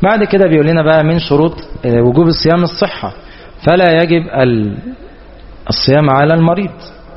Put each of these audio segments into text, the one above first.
بعد كده بيقول لنا بقى من شروط وجوب الصيام الصحة فلا يجب الصيام على المريض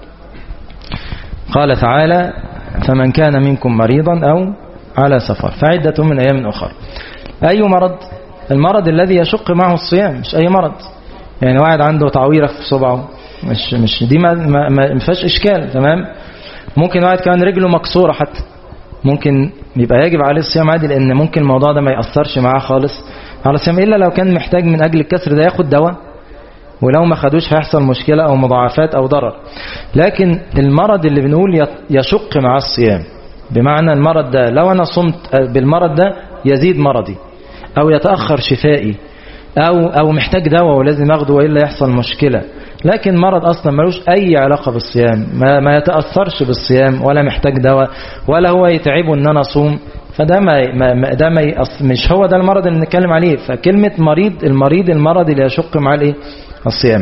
قال تعالى فمن كان منكم مريضا أو على سفر فعدة من أيام أخرى أي مرض المرض الذي يشق معه الصيام مش أي مرض يعني واحد عنده تعويرة في صبعه مش مش دي ما ما, ما فيهاش إشكال تمام ممكن واحد كمان رجله مكسورة حتى ممكن يبقى يجب عليه الصيام عادي لأن ممكن الموضوع ده ما يأثرش معاه خالص على الصيام إلا لو كان محتاج من أجل الكسر ده ياخد دواء ولو ما خدوش هيحصل مشكلة أو مضاعفات أو ضرر لكن المرض اللي بنقول يشق مع الصيام بمعنى المرض ده لو أنا صمت بالمرض ده يزيد مرضي أو يتأخر شفائي أو, أو محتاج دواء ولازم أخده وإلا يحصل مشكلة لكن مرض أصلا ملوش أي علاقة بالصيام ما, ما يتأثرش بالصيام ولا محتاج دواء ولا هو يتعبه أن أنا أصوم فده ما, ما ده ما مش هو ده المرض اللي بنتكلم عليه فكلمة مريض المريض المرض اللي يشق مع الايه الصيام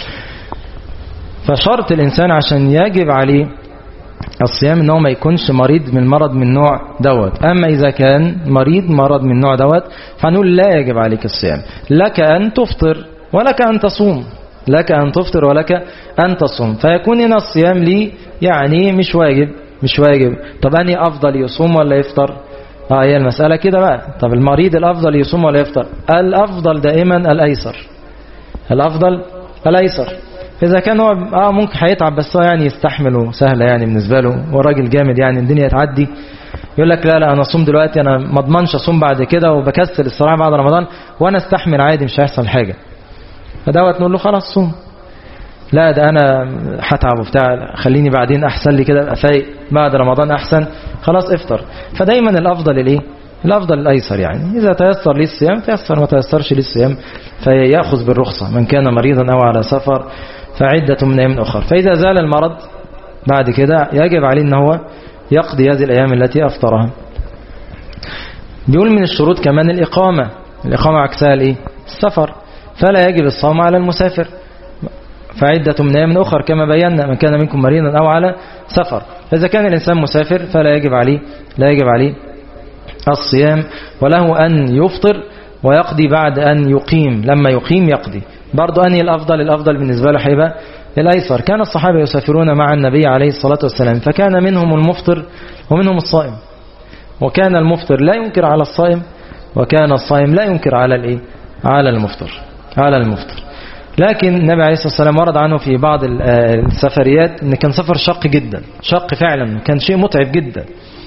فشرط الإنسان عشان يجب عليه الصيام ان هو ما يكونش مريض من مرض من نوع دوت أما إذا كان مريض مرض من نوع دوت فنقول لا يجب عليك الصيام لك أن تفطر ولك أن تصوم لك أن تفطر ولك أن تصوم فيكون هنا الصيام لي يعني مش واجب مش واجب طب أني أفضل يصوم ولا يفطر اه هي المسألة كده بقى طب المريض الأفضل يصوم ولا يفطر الأفضل دائما الأيسر الأفضل الأيسر إذا كان هو آه ممكن هيتعب بس هو يعني يستحمله سهلة يعني بالنسبة له هو راجل جامد يعني الدنيا تعدي يقول لك لا لا أنا أصوم دلوقتي أنا ما اضمنش أصوم بعد كده وبكسل الصراحة بعد رمضان وأنا استحمل عادي مش هيحصل حاجة فدوت نقول له خلاص صوم لا ده أنا هتعب وبتاع خليني بعدين أحسن لي كده أبقى فايق بعد رمضان أحسن خلاص افطر فدايما الأفضل الإيه الأفضل الأيسر يعني إذا تيسر لي الصيام تيسر ما تيسرش لي الصيام فيأخذ بالرخصة من كان مريضا أو على سفر فعدة من أيام أخرى فإذا زال المرض بعد كده يجب عليه أن هو يقضي هذه الأيام التي أفطرها بيقول من الشروط كمان الإقامة الإقامة عكسها الإيه السفر فلا يجب الصوم على المسافر فعدة من أيام أخر كما بينا من كان منكم مريضا أو على سفر إذا كان الإنسان مسافر فلا يجب عليه لا يجب عليه الصيام وله أن يفطر ويقضي بعد أن يقيم لما يقيم يقضي برضو أني الأفضل الأفضل بالنسبة له حيبة الأيسر كان الصحابة يسافرون مع النبي عليه الصلاة والسلام فكان منهم المفطر ومنهم الصائم وكان المفطر لا ينكر على الصائم وكان الصائم لا ينكر على الإيه على المفطر على المفطر لكن النبي عليه الصلاة والسلام ورد عنه في بعض السفريات ان كان سفر شق جدا شق فعلا كان شيء متعب جدا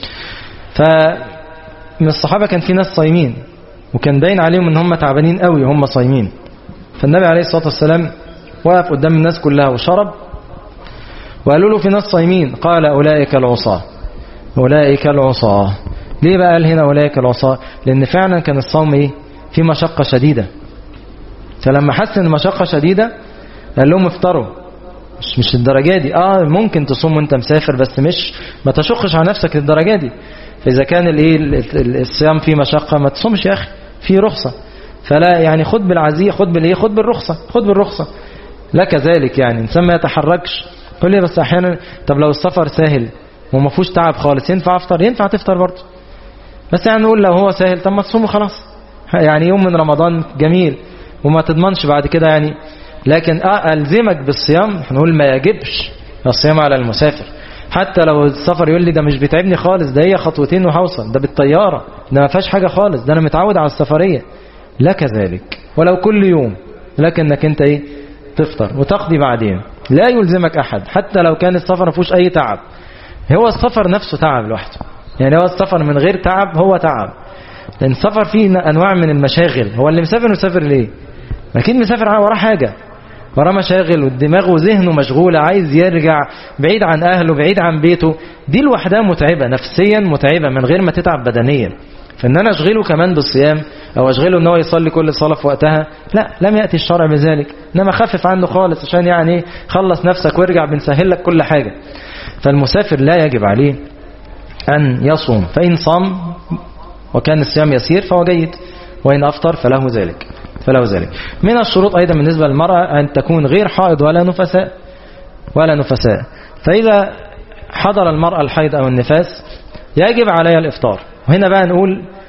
فمن الصحابة كان في ناس صايمين وكان باين عليهم ان هم تعبانين قوي هم صايمين فالنبي عليه الصلاة والسلام وقف قدام الناس كلها وشرب وقالوا له في ناس صايمين قال أولئك العصاة أولئك العصاة ليه بقى قال هنا أولئك العصاة لأن فعلا كان الصوم إيه في مشقة شديدة فلما حس ان المشقة شديدة قال لهم افطروا مش مش الدرجة دي اه ممكن تصوم وانت مسافر بس مش ما تشقش على نفسك الدرجة دي فاذا كان الايه الصيام فيه مشقة ما تصومش يا اخي في رخصة فلا يعني خد بالعزية خد بالايه خد بالرخصة خد بالرخصة لك ذلك يعني انسان ما يتحركش قول لي بس احيانا طب لو السفر سهل وما فيهوش تعب خالص ينفع افطر ينفع تفطر برضه بس يعني نقول لو هو سهل طب ما تصوموا خلاص يعني يوم من رمضان جميل وما تضمنش بعد كده يعني لكن ألزمك بالصيام هنقول ما يجبش الصيام على المسافر حتى لو السفر يقول لي ده مش بيتعبني خالص ده هي خطوتين وهوصل ده بالطيارة ده ما فيهاش حاجة خالص ده أنا متعود على السفرية لك ذلك ولو كل يوم لك انك انت ايه تفطر وتقضي بعدين لا يلزمك أحد حتى لو كان السفر ما فيهوش أي تعب هو السفر نفسه تعب لوحده يعني هو السفر من غير تعب هو تعب لأن السفر فيه أنواع من المشاغل هو اللي مسافر مسافر ليه أكيد مسافر وراه حاجة وراه مشاغل والدماغ وذهنه مشغولة عايز يرجع بعيد عن أهله بعيد عن بيته دي لوحدها متعبة نفسيا متعبة من غير ما تتعب بدنيا فإن أنا أشغله كمان بالصيام أو أشغله أن هو يصلي كل صلاة في وقتها لا لم يأتي الشرع بذلك إنما خفف عنه خالص عشان يعني خلص نفسك وارجع بنسهل لك كل حاجة فالمسافر لا يجب عليه أن يصوم فإن صام وكان الصيام يسير فهو جيد وإن أفطر فله ذلك فله ذلك من الشروط أيضا بالنسبة للمرأة أن تكون غير حائض ولا نفساء ولا نفساء فإذا حضر المرأة الحيض أو النفاس يجب عليها الإفطار وهنا بقى نقول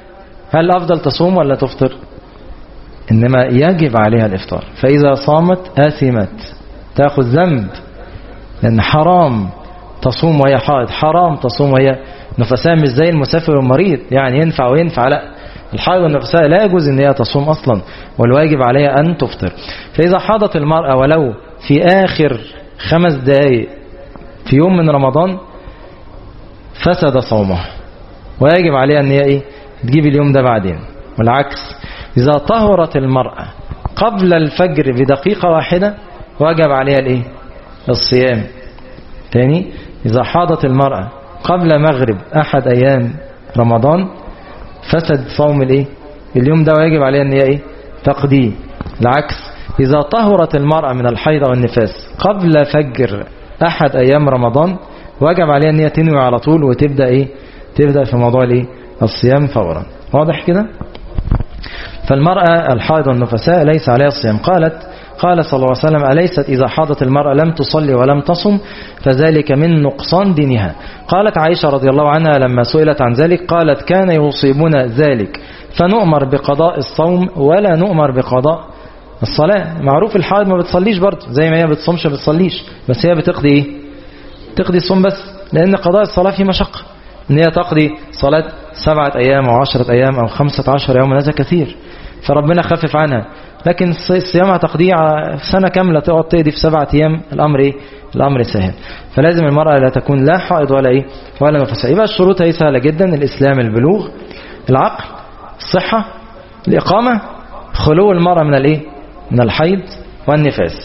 هل أفضل تصوم ولا تفطر إنما يجب عليها الإفطار فإذا صامت آثمت تأخذ ذنب لأن حرام تصوم وهي حائض حرام تصوم وهي نفساء مش زي المسافر والمريض يعني ينفع وينفع لا الحائض والنفساء لا يجوز ان هي تصوم اصلا والواجب عليها ان تفطر فاذا حاضت المرأة ولو في اخر خمس دقائق في يوم من رمضان فسد صومها ويجب عليها ان هي ايه تجيب اليوم ده بعدين والعكس اذا طهرت المرأة قبل الفجر بدقيقة واحدة وجب عليها الايه الصيام تاني اذا حاضت المرأة قبل مغرب احد ايام رمضان فسد صوم الايه اليوم ده ويجب عليها ان هي ايه تقضيه العكس اذا طهرت المرأة من الحيض والنفاس قبل فجر احد ايام رمضان وجب عليها ان هي تنوي على طول وتبدا ايه تبدا في موضوع الايه الصيام فورا واضح كده فالمرأة الحائض والنفساء ليس عليها الصيام قالت قال صلى الله عليه وسلم أليست إذا حاضت المرأة لم تصلي ولم تصم فذلك من نقصان دينها قالت عائشة رضي الله عنها لما سئلت عن ذلك قالت كان يصيبنا ذلك فنؤمر بقضاء الصوم ولا نؤمر بقضاء الصلاة معروف الحائض ما بتصليش برضه زي ما هي بتصومش ما بتصليش بس هي بتقضي ايه تقضي الصوم بس لأن قضاء الصلاة فيه مشقة ان هي تقضي صلاة سبعة أيام أو عشرة أيام أو خمسة عشر يوم هذا كثير فربنا خفف عنها لكن الصيام تقضيه سنة كاملة تقعد تقضي في سبعة أيام الأمر إيه؟ الأمر سهل فلازم المرأة لا تكون لا حائض ولا إيه ولا نفسها يبقى الشروط هي سهلة جدا الإسلام البلوغ العقل الصحة الإقامة خلو المرأة من الإيه من الحيض والنفاس